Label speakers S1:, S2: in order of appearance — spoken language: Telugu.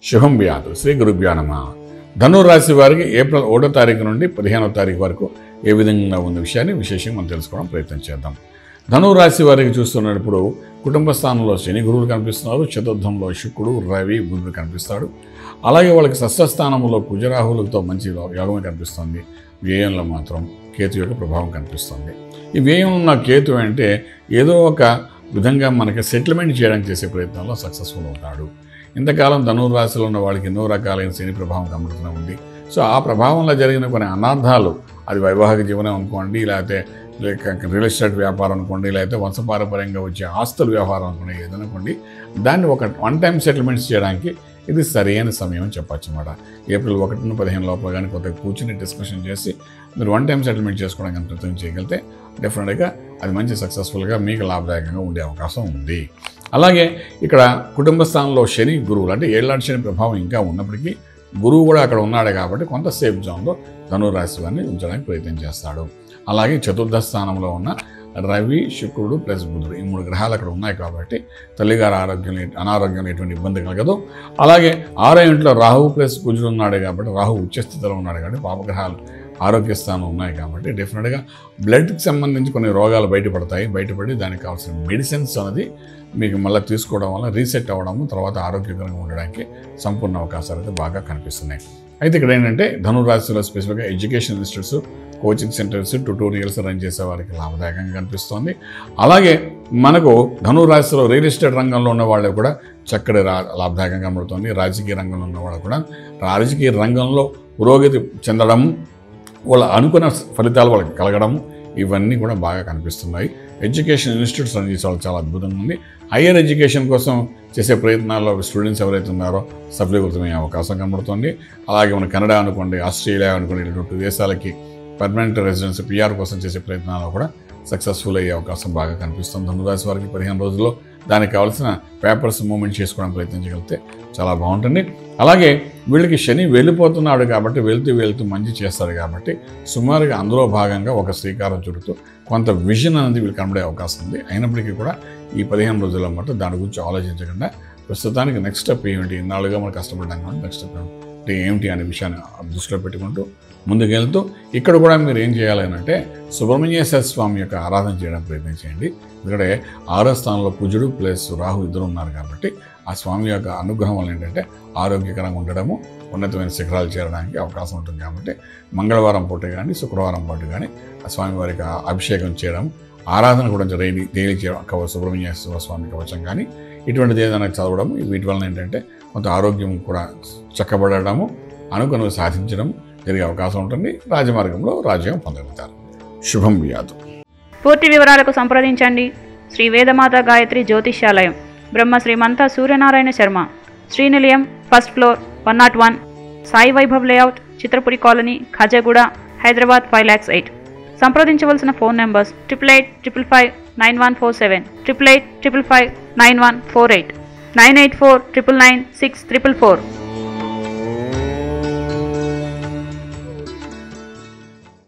S1: శుభం వ్యాధు శ్రీ గురుభ్యో నమ ధనుర్ రాశి వారికి ఏప్రిల్ ఒకటో తారీఖు నుండి పదిహేనో తారీఖు వరకు ఏ విధంగా ఉన్న విషయాన్ని విశేషంగా మనం తెలుసుకోవడం ప్రయత్నం చేద్దాం ధనుర్ రాశి వారికి చూస్తున్నప్పుడు కుటుంబ స్థానంలో శని గురువులు కనిపిస్తున్నారు చతుర్థంలో శుక్రుడు రవి బుధుడు కనిపిస్తాడు అలాగే వాళ్ళకి షష్ఠస్థానంలో కుజరాహులతో మంచి యోగమే కనిపిస్తుంది వ్యయంలో మాత్రం కేతు యొక్క ప్రభావం కనిపిస్తుంది ఈ వ్యయం ఉన్న కేతు అంటే ఏదో ఒక విధంగా మనకి సెటిల్మెంట్ చేయడానికి చేసే ప్రయత్నంలో సక్సెస్ఫుల్ అవుతాడు ఇంతకాలం ధనుర్ రాశిలో ఉన్న వాళ్ళకి ఎన్నో రకాలైన శని ప్రభావం కనబడుతూనే ఉంది సో ఆ ప్రభావంలో జరిగిన కొన్ని అనార్థాలు అది వైవాహిక జీవనం అనుకోండి లేకపోతే లేక రియల్ ఎస్టేట్ వ్యాపారం అనుకోండి లేకపోతే వంశపారపర్యంగా వచ్చే ఆస్తుల వ్యాపారం అనుకోండి ఏదనుకోండి దాన్ని ఒక వన్ టైం సెటిల్మెంట్స్ చేయడానికి ఇది సరైన సమయం అని చెప్పచ్చు అనమాట ఏప్రిల్ ఒకటి నుండి పదిహేను లోపల కానీ కొద్దిగా కూర్చుని డిస్కషన్ చేసి మీరు వన్ టైం సెటిల్మెంట్ చేసుకోవడానికి ప్రయత్నం చేయగలిగితే డెఫినెట్గా అది మంచి సక్సెస్ఫుల్గా మీకు లాభదాయకంగా ఉండే అవకాశం ఉంది అలాగే ఇక్కడ కుటుంబ స్థానంలో శని గురువులు అంటే ఏళ్ళాటి శని ప్రభావం ఇంకా ఉన్నప్పటికీ గురువు కూడా అక్కడ ఉన్నాడు కాబట్టి కొంత సేఫ్ జోన్లో ధనురాశి వారిని ఉంచడానికి ప్రయత్నం చేస్తాడు అలాగే చతుర్థ స్థానంలో ఉన్న రవి శుక్రుడు ప్లస్ బుధుడు ఈ మూడు గ్రహాలు అక్కడ ఉన్నాయి కాబట్టి తల్లిగారి ఆరోగ్యం అనారోగ్యం ఎటువంటి ఇబ్బంది కలగదు అలాగే ఆరో ఇంట్లో రాహు ప్లస్ కుజుడు ఉన్నాడు కాబట్టి రాహు ఉచ్చస్థితిలో ఉన్నాడు కాబట్టి పాపగ్రహాలు ఆరోగ్య స్థానం ఉన్నాయి కాబట్టి డెఫినెట్గా బ్లడ్కి సంబంధించి కొన్ని రోగాలు బయటపడతాయి బయటపడి దానికి కావాల్సిన మెడిసిన్స్ అనేది మీకు మళ్ళీ తీసుకోవడం వల్ల రీసెట్ అవ్వడము తర్వాత ఆరోగ్యకరంగా ఉండడానికి సంపూర్ణ అవకాశాలు అయితే బాగా కనిపిస్తున్నాయి అయితే ఇక్కడ ఏంటంటే ధనురాశిలో స్పెసిఫిక్గా education institutes coaching centres tutorials run చేసే వారికి లాభదాయకంగా కనిపిస్తోంది అలాగే మనకు ధనురాశిలో రియల్ ఎస్టేట్ రంగంలో ఉన్న వాళ్ళు కూడా చక్కటి రా లాభదాయకంగా కనబడుతుంది రాజకీయ రంగంలో ఉన్న వాళ్ళు కూడా రాజకీయ రంగంలో పురోగతి చెందడము వాళ్ళ అనుకున్న ఫలితాలు వాళ్ళకి కలగడము ఇవన్నీ కూడా బాగా కనిపిస్తున్నాయి ఎడ్యుకేషన్ ఇన్స్టిట్యూట్స్ రన్ చేసే వాళ్ళు చాలా అద్భుతంగా ఉంది హయ్యర్ ఎడ్యుకేషన్ కోసం చేసే ప్రయత్నాల్లో స్టూడెంట్స్ ఎవరైతే ఉన్నారో సఫలీకృతమయ్యే అవకాశం కనబడుతుంది అలాగే మన కెనడా అనుకోండి ఆస్ట్రేలియా అనుకోండి ఇటువంటి దేశాలకి పర్మనెంట్ రెసిడెన్స్ పిఆర్ కోసం చేసే ప్రయత్నాల్లో కూడా సక్సెస్ఫుల్ అయ్యే అవకాశం బాగా కనిపిస్తుంది ధనురాశి వారికి పదిహేను రోజుల్లో దానికి కావాల్సిన పేపర్స్ మూమెంట్ చేసుకోవడానికి ప్రయత్నించగలిగితే చాలా బాగుంటుంది అలాగే వీళ్ళకి శని వెళ్ళిపోతున్నాడు కాబట్టి వెళ్తూ వెళ్తూ మంచి చేస్తాడు కాబట్టి సుమారుగా అందులో భాగంగా ఒక శ్రీకారం చుడుతూ కొంత విజన్ అనేది వీళ్ళు కనబడే అవకాశం ఉంది అయినప్పటికీ కూడా ఈ పదిహేను రోజుల మటు దాని గురించి ఆలోచించకుండా ప్రస్తుతానికి నెక్స్ట్ స్టెప్ ఏమిటి ఇన్నాళ్ళుగా మనం కష్టపడ్డాం కాబట్టి నెక్స్ట్ స్టెప్ అంటే ఏమిటి అనే విషయాన్ని దృష్టిలో పెట్టుకుంటూ ముందుకెళ్తూ ఇక్కడ కూడా మీరు ఏం చేయాలి అంటే సుబ్రహ్మణ్యేశ్వర స్వామి యొక్క ఆరాధన చేయడానికి ప్రయత్నం చేయండి ఎందుకంటే ఆరో స్థానంలో కుజుడు ప్లస్ రాహు ఇద్దరు ఉన్నారు కాబట్టి ఆ స్వామి యొక్క అనుగ్రహం వల్ల ఏంటంటే ఆరోగ్యకరంగా ఉండడము ఉన్నతమైన శిఖరాలు చేరడానికి అవకాశం ఉంటుంది కాబట్టి మంగళవారం పూట కానీ శుక్రవారం పూట కానీ ఆ స్వామి వారికి ఆ అభిషేకం చేయడం ఆరాధన కూడా డైలీ డైలీ చేయడం కవ సుబ్రహ్మణ్యేశ్వర స్వామి కవచం కానీ ఇటువంటిది ఏదైనా చదవడం వీటి వలన ఏంటంటే కొంత ఆరోగ్యం కూడా చక్కబడము అనుకున్నవి సాధించడం జరిగే అవకాశం ఉంటుంది రాజమార్గంలో రాజ్యం పొందగలుగుతారు శుభం వ్యాధు
S2: పూర్తి వివరాలకు సంప్రదించండి Shri Vedamata Gayatri Jyotishyalayam Brahma Srimantha Suryanarayana Sharma Srinilayam first floor one naught one Sai Vaibhav layout Chitrapuri colony Khajaguda Hyderabad five lakhs eight సంప్రదించవలసిన phone numbers triple eight triple five nine one four seven triple eight triple five nine one four eight nine eight four triple nine six triple four